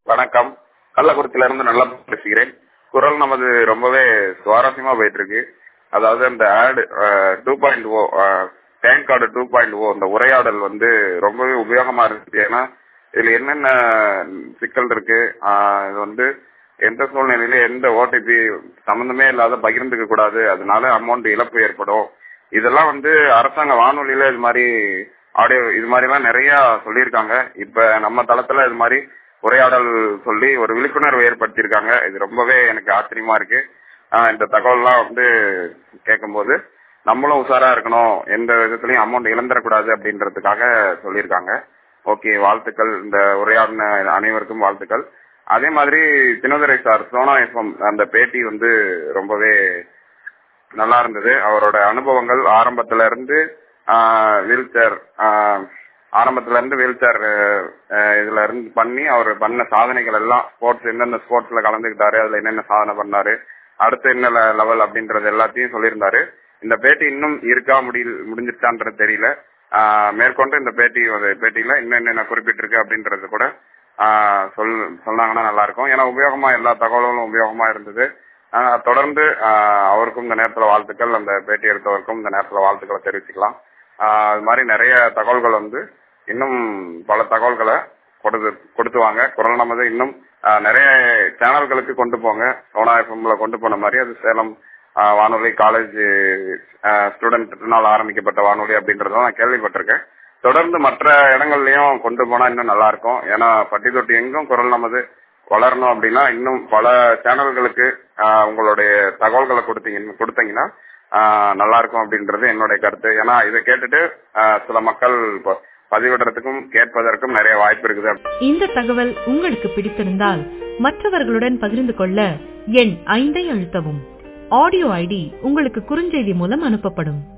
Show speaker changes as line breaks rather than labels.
வணக்கம் கள்ளக்குறிச்சியில இருந்து நல்லா பேசுகிறேன் குரல் நமது ரொம்பவே சுவாரஸ்யமா போயிட்டு இருக்கு அதாவது அந்த ஆடு two point O PAN card two point O அந்த உரையாடல் வந்து ரொம்பவே உபயோகமா இருந்துச்சு ஏன்னா இதுல என்னென்ன சிக்கல் இருக்கு ஆஹ் இது வந்து எந்த சூழ்நிலையில எந்த ஓடிபி சம்பந்தமே இல்லாத பகிர்ந்துக்க கூடாது அதனால அமௌண்ட் இழப்பு ஏற்படும் இதெல்லாம் வந்து அரசாங்க வானொலியில இது மாதிரி ஆடியோ இது மாதிரி எல்லாம் நிறைய சொல்லியிருக்காங்க இப்ப நம்ம தளத்துல இது மாதிரி உரையாடல் சொல்லி ஒரு விழிப்புணர்வு ஏற்படுத்தியிருக்காங்க இது ரொம்பவே எனக்கு ஆச்சரியமா இருக்கு ஆஹ் இந்த தகவல்லாம் வந்து கேட்கும்போது நம்மளும் உஷாரா இருக்கணும் எந்த விதத்துலயும் அமௌண்ட் இழந்துடக்கூடாது அப்படின்றதுக்காக சொல்லியிருக்காங்க ஓகே வாழ்த்துக்கள் இந்த உரையாடின அனைவருக்கும் வாழ்த்துக்கள் அதே மாதிரி தினதுரை சார் சோனா எஃப்எம் அந்த பேட்டி வந்து ரொம்பவே நல்லா இருந்தது அவரோட அனுபவங்கள் ஆரம்பத்துல இருந்து வீல் சேர் ஆரம்பத்துல இருந்து வீல் சேர் இதுல இருந்து பண்ணி அவர் பண்ண சாதனைகள் எல்லாம் ஸ்போர்ட்ஸ் எந்தெந்த ஸ்போர்ட்ஸ்ல கலந்துக்கிட்டாரு அதுல என்னென்ன சாதனை பண்ணாரு அடுத்து என்ன லெவல் அப்படின்றது எல்லாத்தையும் சொல்லியிருந்தாரு இந்த பேட்டி இன்னும் இருக்கா முடி முடிஞ்சிருச்சான்றது தெரியல மேற்கொண்டு இந்த பேட்டி பேட்டியில இன்னும் என்னென்ன குறிப்பிட்டிருக்கு அப்படின்றது கூட சொல் சொன்னாங்கன்னா நல்லா இருக்கும் ஏன்னா உபயோகமா எல்லா தகவல்களும் உபயோகமா இருந்தது தொடர்ந்து அவருக்கும் இந்த நேரத்துல வாழ்த்துக்கள் அந்த பேட்டி எடுத்தவருக்கும் இந்த நேரத்துல வாழ்த்துக்களை தெரிவிச்சுக்கலாம் அது மாதிரி நிறைய தகவல்கள் வந்து இன்னும் பல தகவல்களை கொடுத்து கொடுத்துவாங்க குரல் நமது இன்னும் நிறைய சேனல்களுக்கு கொண்டு போங்க சோனா எஃப்எம்ல கொண்டு போன மாதிரி அது சேலம் வானொலி காலேஜ் ஸ்டூடெண்ட்னால ஆரம்பிக்கப்பட்ட வானொலி அப்படின்றத நான் கேள்விப்பட்டிருக்கேன் தொடர்ந்து மற்ற இடங்கள்லயும் கொண்டு போனா இன்னும் நல்லா இருக்கும் ஏன்னா பட்டி தொட்டி எங்கும் குரல் நமது வளரணும் அப்படின்னா இன்னும் பல சேனல்களுக்கு உங்களுடைய தகவல்களை கொடுத்தீங்க கொடுத்தீங்கன்னா நல்லா இருக்கும் அப்படின்றது என்னுடைய கருத்து ஏன்னா இதை கேட்டுட்டு சில மக்கள் பதிவிடுறதுக்கும் கேட்பதற்கும் நிறைய வாய்ப்பு இருக்குது
இந்த தகவல் உங்களுக்கு பிடித்திருந்தால் மற்றவர்களுடன் பகிர்ந்து கொள்ள எண் ஐந்தை அழுத்தவும் ஆடியோ ஐடி உங்களுக்கு குறுஞ்செய்தி மூலம் அனுப்பப்படும்